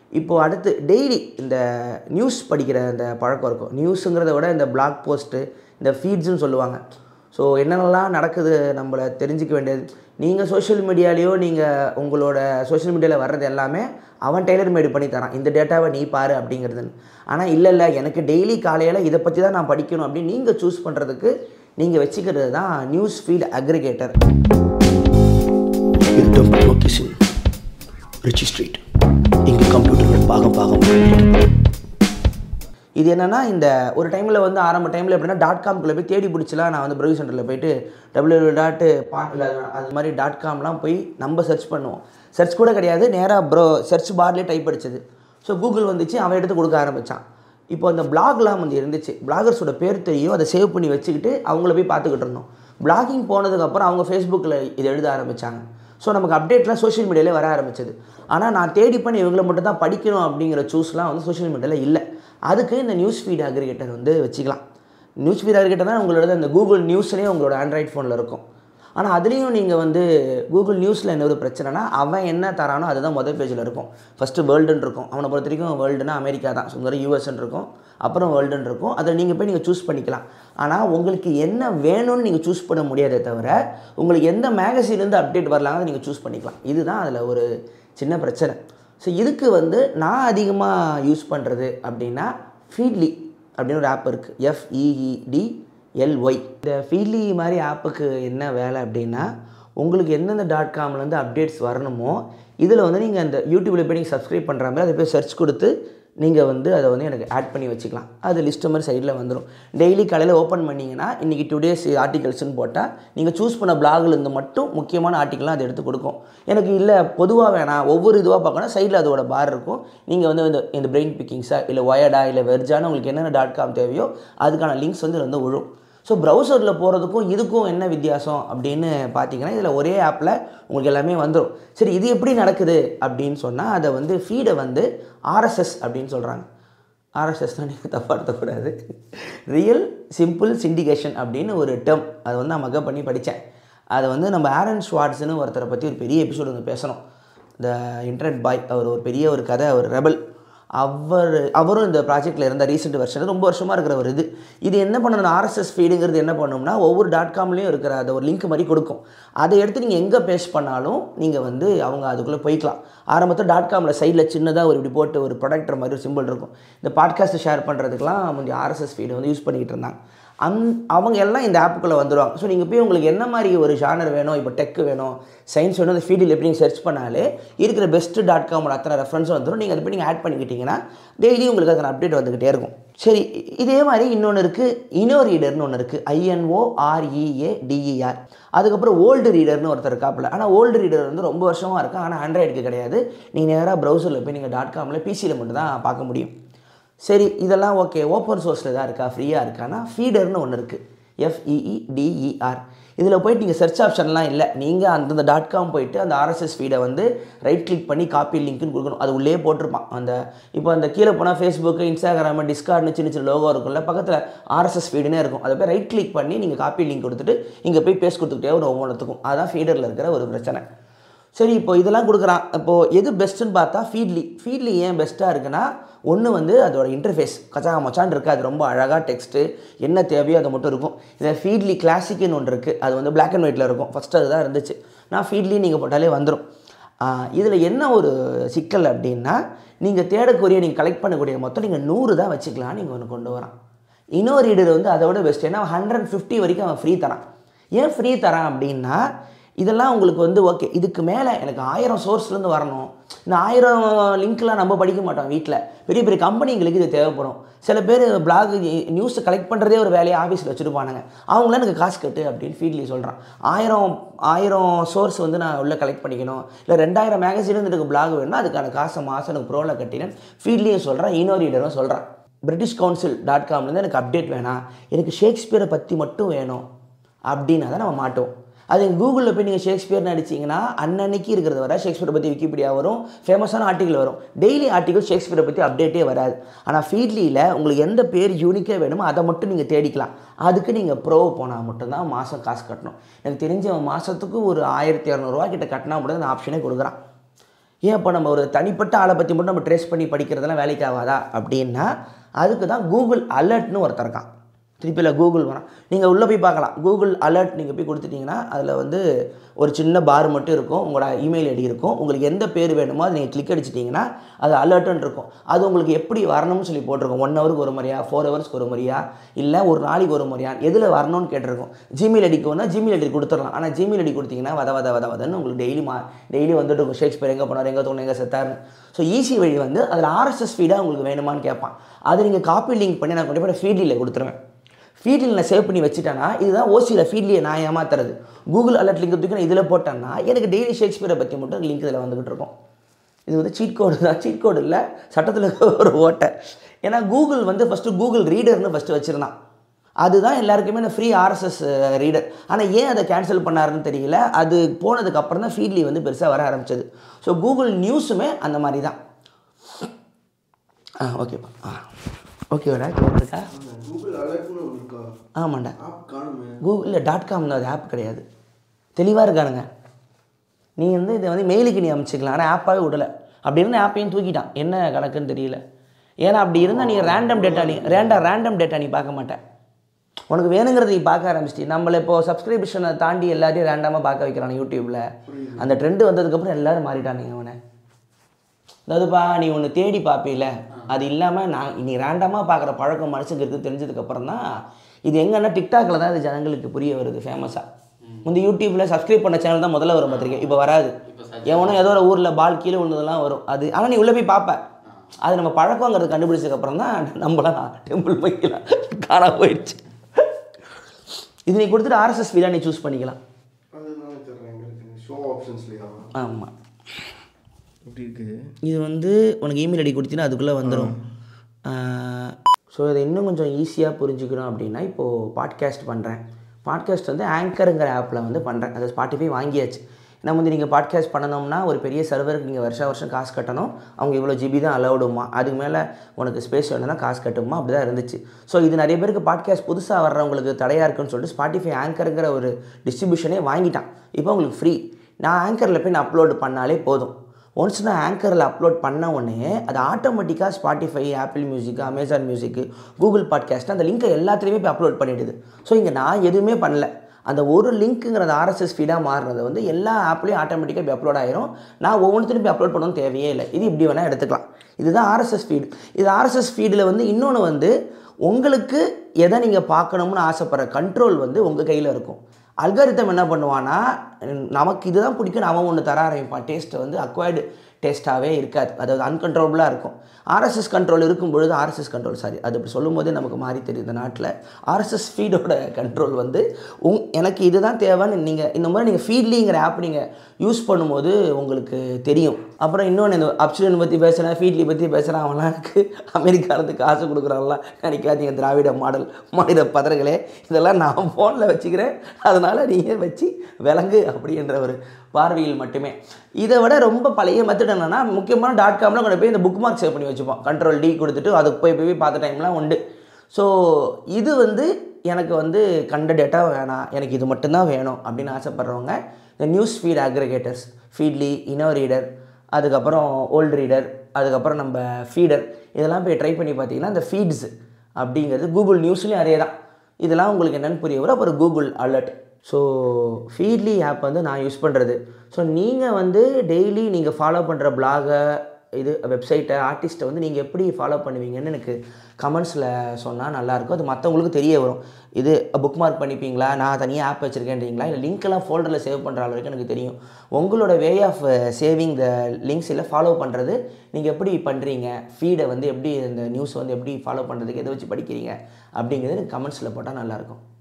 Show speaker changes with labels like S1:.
S1: இப்போது அடுத்து டெய்லி இந்த நியூஸ் படிக்கிற அந்த பழக்கம் இருக்கும் நியூஸுங்கிறத விட இந்த பிளாக் போஸ்ட்டு இந்த ஃபீட்ஸ்னு சொல்லுவாங்க ஸோ என்னென்னலாம் நடக்குது நம்மளை தெரிஞ்சிக்க வேண்டியது நீங்கள் சோஷியல் மீடியாலேயோ நீங்கள் உங்களோட சோஷியல் மீடியாவில் வர்றது எல்லாமே அவன் டெய்லர் மேடு பண்ணி தரான் இந்த டேட்டாவை நீ பாரு அப்படிங்கிறதுன்னு ஆனால் இல்லை இல்லை எனக்கு டெய்லி காலையில் இதை பற்றி தான் நான் படிக்கணும் அப்படின்னு நீங்கள் சூஸ் பண்ணுறதுக்கு நீங்கள் வச்சுக்கிறது தான் நியூஸ் ஃபீட் அக்ரிகேட்டர்
S2: இருட்டம் லொக்கேஷன் ரிச்சி ஸ்ட்ரீட் இங்கு கம்ப்யூட்டர்கள் பாகம் பாகம் பிரிக்கப்படும்.
S1: இது என்னென்னா இந்த ஒரு டைமில் வந்து ஆரம்ப டைமில் எப்படின்னா டாட் காம்குள்ளே போய் தேடி பிடிச்சலாம் நான் வந்து ப்ரௌஸ் சென்டரில் போயிட்டு டபிள்யூ டாட்டு அது மாதிரி டாட் காம்லாம் போய் நம்ம சர்ச் பண்ணுவோம் சர்ச் கூட கிடையாது நேராக ப்ரோ சர்ச் பார்லேயே டைப் அடிச்சது ஸோ கூகுள் வந்துச்சு அவன் எடுத்து கொடுக்க ஆரம்பித்தான் இப்போ அந்த பிளாக்லாம் வந்து இருந்துச்சு பிளாகர்ஸோட பேர் தெரியும் அதை சேவ் பண்ணி வச்சுக்கிட்டு அவங்கள போய் பார்த்துக்கிட்டு இருந்தோம் பிளாகிங் போனதுக்கப்புறம் அவங்க ஃபேஸ்புக்கில் இதை எழுத ஆரம்பித்தாங்க ஸோ நமக்கு அப்டேட்லாம் சோஷியல் மீடியாவிலே வர ஆரம்பிச்சது ஆனால் நான் தேடி பண்ணி இவங்களை மட்டும் தான் படிக்கணும் அப்படிங்கிற சூஸ்லாம் வந்து சோஷியல் மீடியாவில் இல்லை அதுக்கு இந்த நியூஸ் ஃபீட் அக்ரிகேட்டர் வந்து வச்சுக்கலாம் நியூஸ் ஃபீட் அக்ரிகேட்டர் தான் உங்களோட அந்த கூகுள் நியூஸ்லேயே உங்களோட ஆண்ட்ராய்ட் ஃபோனில் இருக்கும் ஆனால் அதுலேயும் நீங்கள் வந்து கூகுள் நியூஸில் என்ன ஒரு பிரச்சனைனா அவன் என்ன தரானோ அதுதான் முதல் பேஜில் இருக்கும் ஃபஸ்ட்டு வேர்ல்டுன்னு இருக்கும் அவனை பொறுத்த வரைக்கும் வேர்ல்டுனா அமெரிக்கா தான் ஸோ இந்த யூஎஸ்ன்னு இருக்கும் அப்புறம் வேர்ல்டுன்னு இருக்கும் அதில் நீங்கள் போய் நீங்கள் சூஸ் பண்ணிக்கலாம் ஆனால் உங்களுக்கு என்ன வேணும்னு நீங்கள் சூஸ் பண்ண முடியாதே தவிர உங்களுக்கு எந்த மேகசின்லேருந்து அப்டேட் வரலாங்க நீங்கள் சூஸ் பண்ணிக்கலாம் இதுதான் அதில் ஒரு சின்ன பிரச்சனை ஸோ இதுக்கு வந்து நான் அதிகமாக யூஸ் பண்ணுறது அப்படின்னா ஃபீட்லி அப்படின்னு ஒரு ஆப் இருக்குது எஃப்இஇடி எல்ஒய் இந்த ஃபீட்லி மாதிரி ஆப்புக்கு என்ன வேலை அப்படின்னா உங்களுக்கு எந்தெந்த டாட் காம்லேருந்து அப்டேட்ஸ் வரணுமோ இதில் வந்து நீங்கள் அந்த யூடியூப்பில் போய் நீங்கள் சப்ஸ்கிரைப் பண்ணுற மாதிரி அதை போய் சர்ச் கொடுத்து நீங்கள் வந்து அதை வந்து எனக்கு ஆட் பண்ணி வச்சுக்கலாம் அது லிஸ்ட்டு மாதிரி சைடில் வந்துடும் டெய்லி காலையில் ஓப்பன் பண்ணிங்கன்னா இன்றைக்கி டுடேஸ் ஆர்டிகல்ஸ்னு போட்டால் நீங்கள் சூஸ் பண்ண பிளாகில் இருந்து மட்டும் முக்கியமான ஆர்டிக்கல்லாம் அது எடுத்து கொடுக்கும் எனக்கு இல்லை பொதுவாக வேணாம் ஒவ்வொரு இதுவாக பார்க்கணும் சைடில் அதோட பார் இருக்கும் நீங்கள் வந்து இந்த இந்த பிரெயின் பிக்கிங்ஸா இல்லை ஒயர்டா இல்லை வெர்ஜான்னு உங்களுக்கு என்னென்ன டாட் காம் தேவையோ அதுக்கான லிங்க்ஸ் வந்து இதுல வந்து விழும் ஸோ ப்ரௌசரில் போகிறதுக்கும் இதுக்கும் என்ன வித்தியாசம் அப்படின்னு பார்த்தீங்கன்னா இதில் ஒரே ஆப்பில் உங்களுக்கு எல்லாமே வந்துடும் சரி இது எப்படி நடக்குது அப்படின்னு சொன்னால் அதை வந்து ஃபீடை வந்து ஆர்எஸ்எஸ் அப்படின்னு சொல்கிறாங்க ஆர்எஸ்எஸ் தான் நீங்கள் தப்பாக எடுத்தக்கூடாது ரியல் சிம்பிள் சிண்டிகேஷன் அப்படின்னு ஒரு டேர்ம் அதை வந்து நான் மக பண்ணி படித்தேன் அதை வந்து நம்ம ஆரன் ஸ்வாட்ஸ்னு ஒருத்தரை பற்றி ஒரு பெரிய எபிசோடு வந்து பேசணும் இந்த இன்டர்நெட் பாய் அவர் ஒரு பெரிய ஒரு கதை அவர் ரெபல் அவர் அவரும் இந்த ப்ராஜெக்ட்டில் இருந்த ரீசெண்ட் வருஷன் ரொம்ப வருஷமாக இருக்கிற ஒரு இது இது என்ன பண்ணணும் ஆர்எஸ்எஸ் ஃபீடுங்கிறது என்ன பண்ணணும்னா ஒவ்வொரு டாட் காம்லேயும் இருக்கிற அதை ஒரு லிங்க் மாதிரி கொடுக்கும் அதை எடுத்து நீங்கள் எங்கே பேஸ்ட் பண்ணாலும் நீங்கள் வந்து அவங்க அதுக்குள்ளே போய்க்கலாம் ஆரம்பத்தில் டாட் காமில் சைடில் சின்னதாக ஒரு இப்படி போட்டு ஒரு ப்ரொடக்டர் மாதிரி ஒரு சிம்பிள் இருக்கும் இந்த பாட்காஸ்ட்டை ஷேர் பண்ணுறதுக்குலாம் முந்தைய ஆர்எஸ்எஸ் ஃபீடு வந்து யூஸ் பண்ணிக்கிட்டு இருந்தாங்க அந் அவங்க எல்லாம் இந்த ஆப்புக்குள்ளே வந்துடுவாங்க ஸோ நீங்கள் போய் உங்களுக்கு என்ன மாதிரி ஒரு ஜானர் வேணும் இப்போ டெக் வேணும் சயின்ஸ் வேணும் அந்த ஃபீல்டில் எப்படி நீங்கள் சர்ச் பண்ணாலே இருக்கிற பெஸ்ட்டு டாட் காமோட அத்தனை ரெஃபரன்ஸும் வந்துடும் நீங்கள் அதை போய் நீங்கள் ஆட் பண்ணிக்கிட்டீங்கன்னா டெய்லி உங்களுக்கு அதில் அப்டேட் வந்துக்கிட்டே இருக்கும் சரி இதே மாதிரி இன்னொன்று இருக்குது இனோ ரீடர்னு ஒன்று இருக்குது ஐஎன்ஓ ஆர்இஏ டிஇஆர் அதுக்கப்புறம் ஓல்டு ரீடர்னு ஒருத்தர் இருக்காப்புல ஆனால் ஓல்டு ரீடர் வந்து ரொம்ப வருஷமாக இருக்கும் ஆனால் ஆண்ட்ராய்டுக்கு கிடையாது நீங்கள் நேராக ப்ரௌசரில் போய் நீங்கள் டாட் காமில் பிசியில் மட்டும் தான் பார்க்க முடியும் சரி இதெல்லாம் ஓகே ஓப்பன் சோர்ஸில் தான் இருக்கா ஃப்ரீயாக இருக்கானா ஃபீடர்னு ஒன்று இருக்குது எஃப்இஇ டிஇஆர் இதில் போயிட்டு நீங்கள் சர்ச் ஆப்ஷன்லாம் இல்லை நீங்கள் அந்தந்த டாட் காம் போயிட்டு அந்த ஆர்எஸ்எஸ் ஃபீடை வந்து ரைட் கிளிக் பண்ணி காப்பி லிங்க்னு கொடுக்கணும் அது உள்ளே போட்டிருப்பான் அந்த இப்போ அந்த கீழே போனால் ஃபேஸ்புக்கு இன்ஸ்டாகிராமு டிஸ்கார்ட்னு சின்ன சின்ன லோகோ இருக்கும்ல பக்கத்தில் ஆர்எஸ்எஸ் ஃபீடுனே இருக்கும் அதை போய் ரைட் கிளிக் பண்ணி நீங்கள் காப்பி லிங்க் கொடுத்துட்டு இங்கே போய் பேஸ் கொடுத்துக்கிட்டே ஒரு ஒவ்வொன்றுத்துக்கும் அதுதான் ஃபீடரில் இருக்கிற ஒரு பிரச்சனை சரி இப்போ இதெல்லாம் கொடுக்குறான் இப்போது எது பெஸ்ட்டுன்னு பார்த்தா ஃபீட்லி ஃபீட்லி ஏன் பெஸ்ட்டாக இருக்குன்னா ஒன்று வந்து அதோட இன்டர்ஃபேஸ் கச்சா மச்சான் இருக்குது அது ரொம்ப அழகாக டெக்ஸ்ட்டு என்ன தேவையோ அது மட்டும் இருக்கும் இதில் ஃபீட்லி கிளாசிக்னு ஒன்று இருக்குது அது வந்து பிளாக் அண்ட் ஒயிட்டில் இருக்கும் ஃபஸ்ட்டு அதுதான் இருந்துச்சு நான் ஃபீட்லி நீங்கள் போட்டாலே வந்துடும் இதில் என்ன ஒரு சிக்கல் அப்படின்னா நீங்கள் தேடக்கூடிய நீங்கள் கலெக்ட் பண்ணக்கூடிய மொத்தம் நீங்கள் நூறு தான் வச்சுக்கலாம் நீங்கள் ஒன்று கொண்டு வரான் இன்னொரு ரீடர் வந்து அதை விட பெஸ்ட் ஏன்னா ஹண்ட்ரட் ஃபிஃப்டி வரைக்கும் அவன் ஃப்ரீ தரான் ஏன் ஃப்ரீ தரான் அப்படின்னா இதெல்லாம் உங்களுக்கு வந்து ஓகே இதுக்கு மேலே எனக்கு ஆயிரம் சோர்ஸ்லேருந்து வரணும் இந்த ஆயிரம் லிங்க்லாம் நம்ம படிக்க மாட்டோம் வீட்டில் பெரிய பெரிய கம்பெனிங்களுக்கு இது தேவைப்படும் சில பேர் பிளாக் நியூஸை கலெக்ட் பண்ணுறதே ஒரு வேலையை ஆஃபீஸில் வச்சுருப்பானுங்க அவங்களாம் எனக்கு காசு கட்டு அப்படின்னு ஃபீட்லி சொல்கிறான் ஆயிரம் ஆயிரம் சோர்ஸ் வந்து நான் உள்ளே கலெக்ட் பண்ணிக்கணும் இல்லை ரெண்டாயிரம் மேகசின் வந்து எனக்கு பிளாக் வேணும்னா அதுக்கான காசை மாதம் எனக்கு ப்ரோவில் கட்டினேன் ஃபீட்லியும் சொல்கிறேன் இன்னொரு ரீடரும் சொல்கிறேன் பிரிட்டிஷ் கவுன்சில் டாட் காம்லேருந்து எனக்கு அப்டேட் வேணாம் எனக்கு ஷேக்ஸ்பியரை பற்றி மட்டும் வேணும் அப்படின்னா தான் நம்ம மாட்டோம் அது கூகுளில் போய் நீங்கள் ஷேக்ஸ்பியர்னு அடிச்சிங்கன்னா அன்னன்னைக்கு இருக்கிறத வர ஷேக்ஸ்பியரை பற்றி விக்கிபீடியா வரும் ஃபேமஸான ஆர்டிகல் வரும் டெய்லி ஆர்டிகல் ஷேக்ஸ்பியரை பற்றி அப்டேட்டே வராது ஆனால் ஃபீட்லியில் உங்களுக்கு எந்த பேர் யூனிக்காக வேணுமோ அதை மட்டும் நீங்கள் தேடிக்கலாம் அதுக்கு நீங்கள் ப்ரோ போனால் மட்டும்தான் மாதம் காசு கட்டணும் எனக்கு தெரிஞ்ச மாதத்துக்கு ஒரு ஆயிரத்தி இரநூறுவா கிட்ட கட்டினா மட்டும் அந்த ஆப்ஷனே கொடுக்குறான் ஏன் அப்போ நம்ம ஒரு தனிப்பட்ட ஆளை பற்றி மட்டும் நம்ம ட்ரேஸ் பண்ணி படிக்கிறதெல்லாம் வேலைக்கு ஆகாதா அப்படின்னா அதுக்கு தான் கூகுள் அலர்ட்னு ஒருத்தர் இருக்கான் திருப்பியில் கூகுள் வரான் நீங்கள் உள்ளே போய் பார்க்கலாம் கூகுள் அலர்ட் நீங்கள் போய் கொடுத்துட்டீங்கன்னா அதில் வந்து ஒரு சின்ன பார் மட்டும் இருக்கும் உங்களோட இமெயில் ஐடி இருக்கும் உங்களுக்கு எந்த பேர் வேணுமோ அதை நீங்கள் கிளிக் அடிச்சிட்டிங்கன்னா அது அலர்ட்டுன்னு இருக்கும் அது உங்களுக்கு எப்படி வரணும்னு சொல்லி போட்டிருக்கும் ஒன் ஹவருக்கு ஒரு முறையா ஃபோர் ஹவர்ஸ்க்கு ஒரு முறையா இல்லை ஒரு நாளைக்கு ஒரு முறையா எதில் வரணும்னு கேட்டிருக்கும் ஜிமெயில் ஐடிக்கு வந்தால் ஜிமெயில் ஐடி கொடுத்துடலாம் ஆனால் ஜிமெயில் ஐடி கொடுத்தீங்கன்னா வத வத வத வதன்னு உங்களுக்கு டெய்லி மா டெய்லி வந்துட்டு இருக்கும் ஷேக்ஸ்பியர் எங்கே போனார் எங்கே தோணும் எங்கே செத்தார்னு ஸோ ஈஸி வழி வந்து அதில் ஆர்எஸ்எஸ் ஃபீடாக உங்களுக்கு வேணுமான்னு கேட்பான் அதை நீங்கள் காப்பி லிங்க் பண்ணி நான் கொண்டு போய் ஃபீடில் கொடுத்துருவேன் ஃபீடில் நான் சேவ் பண்ணி வச்சுட்டேன்னா இதுதான் ஓசியில் ஃபீட்லியை நான் ஏமாத்துறது கூகுள் அலர்ட் லிங்க் தூக்கி நான் இதில் போட்டேன்னா எனக்கு டெய்லி ஷேக்ஸ்பியரை பற்றி மட்டும் லிங்க் இதில் வந்துகிட்டு இருக்கும் இது வந்து சீட் கோடு தான் சீட் கோடு இல்லை சட்டத்தில் ஒரு ஓட்டை ஏன்னா கூகுள் வந்து ஃபஸ்ட்டு கூகுள் ரீடர்னு ஃபஸ்ட்டு வச்சுருந்தான் அதுதான் எல்லாருக்குமே இந்த ஃப்ரீ ஆர்எஸ்எஸ் ரீடர் ஆனால் ஏன் அதை கேன்சல் பண்ணாருன்னு தெரியல அது போனதுக்கு அப்புறம் தான் ஃபீட்லி வந்து பெருசாக வர ஆரம்பிச்சது ஸோ கூகுள் நியூஸுமே அந்த மாதிரி தான் ஆ ஓகேப்பா ஆ ஓகேவாடா இருக்கா
S3: கூகுள் அலர்ட்னு ஒன்று இருக்கா
S1: ஆமாண்டா
S3: ஆப் காணுமே
S1: கூகுளில் டாட் காம் அது ஆப் கிடையாது தெளிவாக இருக்கானுங்க நீ வந்து இதை வந்து மெயிலுக்கு நீ அமைச்சிக்கலாம் ஆனால் ஆப்பாகவே விடலை அப்படி இருந்த ஆப்பையும் தூக்கிட்டான் என்ன கணக்குன்னு தெரியல ஏன்னா அப்படி இருந்தால் நீ ரேண்டம் டேட்டா நீ ரேண்டா ரேண்டம் டேட்டா நீ பார்க்க மாட்டேன் உனக்கு வேணுங்கிறத நீ பார்க்க ஆரம்பிச்சிட்டி நம்மளை இப்போ சப்ஸ்கிரிப்ஷனை தாண்டி எல்லாத்தையும் ரேண்டமாக பார்க்க வைக்கிறான் யூடியூப்பில் அந்த ட்ரெண்டு வந்ததுக்கப்புறம் எல்லாரும் மாறிட்டானுங்க அவனை அதாவதுப்பா நீ ஒன்று தேடி பார்ப்பீல அது இல்லாமல் நான் நீ ரேண்டமாக பார்க்குற பழக்கம் மனுஷங்க இருக்குது தெரிஞ்சதுக்கப்புறம் தான் இது எங்கன்னா டிக்டாக்ல தான் இது ஜனங்களுக்கு புரிய வருது ஃபேமஸாக முந்தி யூடியூப்பில் சப்ஸ்கிரைப் பண்ண சேனல் தான் முதல்ல வரும் பார்த்திருக்கேன் இப்போ வராது எவனோ ஏதோ ஒரு ஊரில் பால் கீழே விழுந்ததெல்லாம் வரும் அது ஆனால் நீ உள்ளே போய் பார்ப்ப அது நம்ம பழக்கங்கிறது கண்டுபிடிச்சதுக்கப்புறம் தான் நம்மளாம் டெம்பிள் போய்க்கலாம் காணா போயிடுச்சு இது நீ கொடுத்துட்டு ஆர்எஸ்எஸ் ஃபீலாக நீ சூஸ் பண்ணிக்கலாம்
S3: அது நான் தர்றேன் எங்களுக்கு ஷோ ஆப்ஷன்ஸ்லையா
S1: ஆமாம்
S3: எப்படி இருக்குது
S1: இது வந்து உனக்கு இமெயில் ஐடி கொடுத்தீங்கன்னா அதுக்குள்ளே வந்துடும் ஸோ இதை இன்னும் கொஞ்சம் ஈஸியாக புரிஞ்சுக்கணும் அப்படின்னா இப்போது பாட்காஸ்ட் பண்ணுறேன் பாட்காஸ்ட் வந்து ஆங்கருங்கிற ஆப்பில் வந்து பண்ணுறேன் அது ஸ்பாட்டிஃபை வாங்கியாச்சு நம்ம வந்து நீங்கள் பாட்காஸ்ட் பண்ணணும்னா ஒரு பெரிய சர்வருக்கு நீங்கள் வருஷம் வருஷம் காசு கட்டணும் அவங்க இவ்வளோ ஜிபி தான் அலௌடுமா அதுக்கு மேலே உனக்கு ஸ்பேஸ் வேணும்னா காசு கட்டுமா அப்படி தான் இருந்துச்சு ஸோ இது நிறைய பேருக்கு பாட்காஸ்ட் புதுசாக வர்றவங்களுக்கு தடையாக இருக்குன்னு சொல்லிட்டு ஸ்பாட்டிஃபை ஆங்கருங்கிற ஒரு டிஸ்ட்ரிபியூஷனே வாங்கிட்டான் இப்போ உங்களுக்கு ஃப்ரீ நான் ஆங்கரில் போய் நான் அப்லோடு பண்ணாலே போதும் ஒன்ஸ் நான் ஆங்கரில் அப்லோட் பண்ண உடனே அது ஆட்டோமேட்டிக்காக Spotify Apple music Amazon music Google podcast அந்த லிங்கை எல்லாத்துலேயுமே போய் அப்லோட் பண்ணிவிடுது ஸோ இங்கே நான் எதுவுமே பண்ணல அந்த ஒரு லிங்க்குங்கிறது ஆர்எஸ்எஸ் ஃபீடாக மாறுறது வந்து எல்லா ஆப்லேயும் ஆட்டோமேட்டிக்காக போய் அப்லோட் ஆயிரும் நான் ஒவ்வொன்றுத்தையும் போய் அப்லோட் பண்ணணும் தேவையே இல்லை இது இப்படி வேணால் எடுத்துக்கலாம் இதுதான் ஆர்எஸ்எஸ் ஃபீடு இது ஆர்எஸ்எஸ் ஃபீடில் வந்து இன்னொன்று வந்து உங்களுக்கு எதை நீங்கள் பார்க்கணும்னு ஆசைப்படுற கண்ட்ரோல் வந்து உங்கள் கையில் இருக்கும் அல்காரித்தம் என்ன பண்ணுவான்னா நமக்கு இதுதான் பிடிக்கும் அவன் ஒன்று தர ஆரம்பிப்பான் டேஸ்ட்டை வந்து அக்வயர்டு டேஸ்ட்டாகவே இருக்காது அதாவது அன்கண்ட்ரோலபுளாக இருக்கும் ஆர்எஸ்எஸ் கண்ட்ரோல் இருக்கும் பொழுது ஆர்எஸ்எஸ் கண்ட்ரோல் சாரி அது இப்படி சொல்லும் போதே நமக்கு மாறி தெரியும் இந்த நாட்டில் ஆர்எஸ்எஸ் ஃபீடோட கண்ட்ரோல் வந்து உங் எனக்கு இதுதான் தேவைன்னு நீங்கள் இந்த மாதிரி நீங்கள் ஃபீட்லிங்கிற ஆப் நீங்கள் யூஸ் பண்ணும்போது உங்களுக்கு தெரியும் அப்புறம் இன்னொன்று இந்த அப்சிடன் பற்றி பேசுகிறேன் ஃபீட்லி பற்றி பேசுகிறேன் அவன்லாம் எனக்கு அமெரிக்காலேருந்து காசு கொடுக்குறான்லாம் நினைக்காதீங்க திராவிட மாடல் மாநில பதர்களே இதெல்லாம் நான் ஃபோனில் வச்சுக்கிறேன் அதனால் நீங்கள் வச்சு விலங்கு அப்படின்ற ஒரு பார்வையில் மட்டுமே இதை விட ரொம்ப பழைய மெத்தட் என்னென்னா முக்கியமான டாட் காமில் கொண்டு போய் இந்த புக் மார்க் சேவ் பண்ணி வச்சுப்போம் கண்ட்ரோல் டி கொடுத்துட்டு அதுக்கு போய் போய் பார்த்த டைம்லாம் உண்டு ஸோ இது வந்து எனக்கு வந்து கண்ட டேட்டா வேணாம் எனக்கு இது மட்டும்தான் வேணும் அப்படின்னு ஆசைப்பட்றவங்க இந்த news feed aggregators Feedly Inoreader அதுக்கப்புறம் ஓல்டு ரீடர் அதுக்கப்புறம் நம்ம ஃபீடர் இதெல்லாம் போய் ட்ரை பண்ணி பார்த்தீங்கன்னா இந்த ஃபீட்ஸ் அப்படிங்கிறது கூகுள் நியூஸ்லேயும் அதே தான் இதெல்லாம் உங்களுக்கு என்னென்னு புரிய வரும் அப்புறம் Google alert so Feedly app வந்து நான் யூஸ் பண்ணுறது ஸோ நீங்கள் வந்து டெய்லி நீங்கள் ஃபாலோ பண்ணுற பிளாகை இது வெப்சைட்டை ஆர்டிஸ்ட்டை வந்து நீங்கள் எப்படி ஃபாலோ பண்ணுவீங்கன்னு எனக்கு கமெண்ட்ஸில் சொன்னால் நல்லாயிருக்கும் அது மற்றவங்களுக்கு தெரிய வரும் இது புக் மார்க் பண்ணிப்பீங்களா நான் தனியாக ஆப் வச்சுருக்கேன்றீங்களா இல்லை லிங்க்கெல்லாம் ஃபோல்டரில் சேவ் பண்ணுற அளவுக்கு எனக்கு தெரியும் உங்களோட way of saving the links இல்லை ஃபாலோ பண்ணுறது நீங்கள் எப்படி பண்ணுறீங்க ஃபீடை வந்து எப்படி இந்த நியூஸ் வந்து எப்படி ஃபாலோ பண்ணுறதுக்கு எதை வச்சு படிக்கிறீங்க அப்படிங்கிறது எனக்கு கமெண்ட்ஸில் போட்டால் நல்லாயிருக்கும்